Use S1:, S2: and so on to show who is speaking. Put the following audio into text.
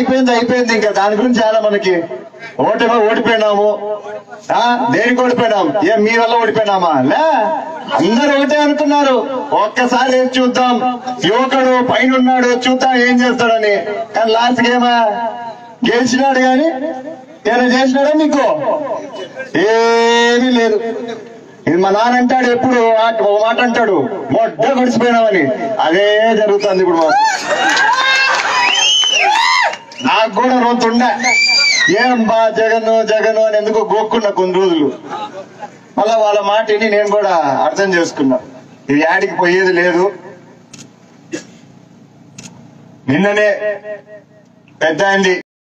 S1: అయిపోయింది అయిపోయింది ఇంకా దాని గురించి చాలా మనకి ఓటమి ఓడిపోయినాము ఆ దేనికి ఓడిపోయినాం ఏం మీ వల్ల ఓడిపోయినామా లే అందరూ ఒకటే అనుకున్నారు ఒక్కసారి ఏం చూద్దాం యువకుడు పైన ఉన్నాడు చూద్దాం ఏం చేస్తాడని కానీ లాస్ట్ ఏమా గెలిచినాడు గాని ఏమైనా చేసినాడా నీకు ఏమీ లేదు ఇది మా నాన్న అంటాడు ఎప్పుడు ఆ- ఒక మాట అంటాడు మొడ్డ గడిచిపోయినామని అదే జరుగుతుంది ఇప్పుడు మాకు నాకు కూడా రోజుండే ఏం బా జగన్ జగన్ అని ఎందుకో గోక్కున్నా కొన్ని రోజులు మళ్ళా వాళ్ళ మాట విని నేను కూడా అర్థం చేసుకున్నా ఇది యాడికి పోయేది లేదు నిన్ననే పెద్ద